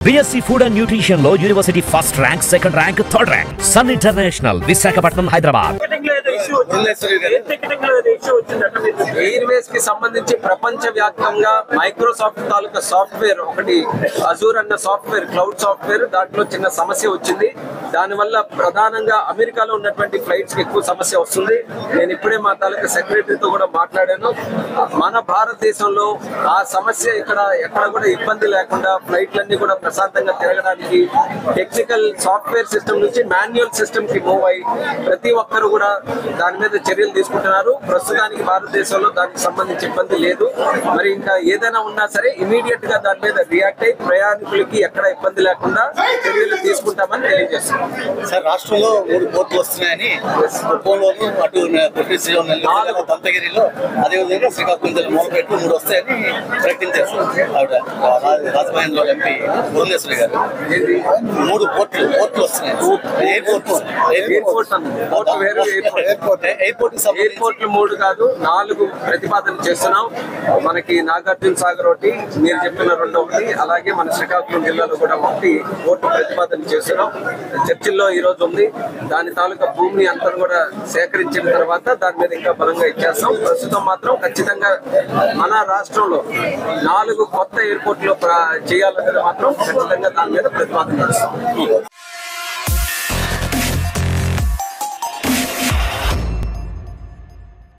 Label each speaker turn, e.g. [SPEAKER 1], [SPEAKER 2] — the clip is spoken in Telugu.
[SPEAKER 1] బిఎస్సి ఫుడ్ అండ్ న్యూట్రిషన్ లో university first rank second rank third rank sun international Visakhapatnam Hyderabad
[SPEAKER 2] airways కి సంబంధించి ప్రపంచ వ్యాప్తంగా మైక్రోసాఫ్ట్ తాలూకా సాఫ్ట్వేర్ ఒకటి అజూర్ అన్న సాఫ్ట్వేర్ క్లౌడ్ సాఫ్ట్వేర్ దాంట్లో చిన్న సమస్య వచ్చింది దానివల్ల ప్రధానంగా అమెరికాలో ఉన్నటువంటి ఫ్లైట్స్ కి ఎక్కువ సమస్య వస్తుంది నేను ఇప్పుడే మా తాలూకా సెక్రటరీతో కూడా మాట్లాడాను మన భారతదేశంలో ఆ సమస్య ఇక్కడ ఎక్కడ కూడా ఇబ్బంది లేకుండా ఫ్లైట్లన్నీ కూడా ప్రశాంతంగా తిరగడానికి టెక్నికల్ సాఫ్ట్వేర్ సిస్టమ్ నుంచి మాన్యువల్ సిస్టమ్ కి మూవ్ అయ్యి ప్రతి ఒక్కరు కూడా దాని మీద చర్యలు తీసుకుంటున్నారు ప్రస్తుతానికి భారతదేశంలో దానికి సంబంధించి ఇబ్బంది లేదు మరి ఇంకా ఏదైనా ఉన్నా సరే ఇమీడియట్ గా దాని మీద రియాక్ట్ అయ్యి ప్రయాణికులకి ఎక్కడ ఇబ్బంది లేకుండా చర్యలు తీసుకుంటామని తెలియజేస్తున్నాం
[SPEAKER 3] సార్ రాష్ట్రంలో మూడు పోర్టులు వస్తున్నాయని కుప్పంలోను అటు కృష్ణశ్రీలో నెల్లూరు దంతగిరిలో అదేవిధంగా శ్రీకాకుళం జిల్లా మూలపేట మూడు వస్తాయని ప్రకటించారు సార్ ఆవిడ రా- రాజమహేంద్ర ఎంపీ భువనేశ్వరి గారు
[SPEAKER 2] ఏది?
[SPEAKER 3] మూడు పోర్టులు పోర్టులు వస్తున్నాయి ఎయిర్పోర్ట్
[SPEAKER 2] ఎయిర్పోర్ట్ అన్న. పోర్ట్ వేరు, ఎయిర్పోర్ట్.
[SPEAKER 3] ఎయిర్పోర్ట్ ఎయిర్పోర్ట్
[SPEAKER 2] ఎయిర్పోర్ట్లు మూడు కాదు నాలుగు ప్రతిపాదన చేస్తున్నాం మనకి నాగార్జున సాగర్ ఒకటి మీరు చెప్పిన రెండు ఒకటి అలాగే మన శ్రీకాకుళం జిల్లాలో కూడా ఒకటి ఓటు ప్రతిపాదన చేస్తున్నాం చర్చిల్లో ఈ రోజు ఉంది దాని తాలూకా భూమిని అంతా కూడా సేకరించిన తర్వాత దాని మీద ఇంకా బలంగా ఇచ్చేస్తాం ప్రస్తుతం మాత్రం ఖచ్చితంగా మన రాష్ట్రంలో నాలుగు కొత్త ఎయిర్పోర్ట్లు ప్ర- చేయాలనేది మాత్రం ఖచ్చితంగా దాని మీద ప్రతిపాదన చేస్తాం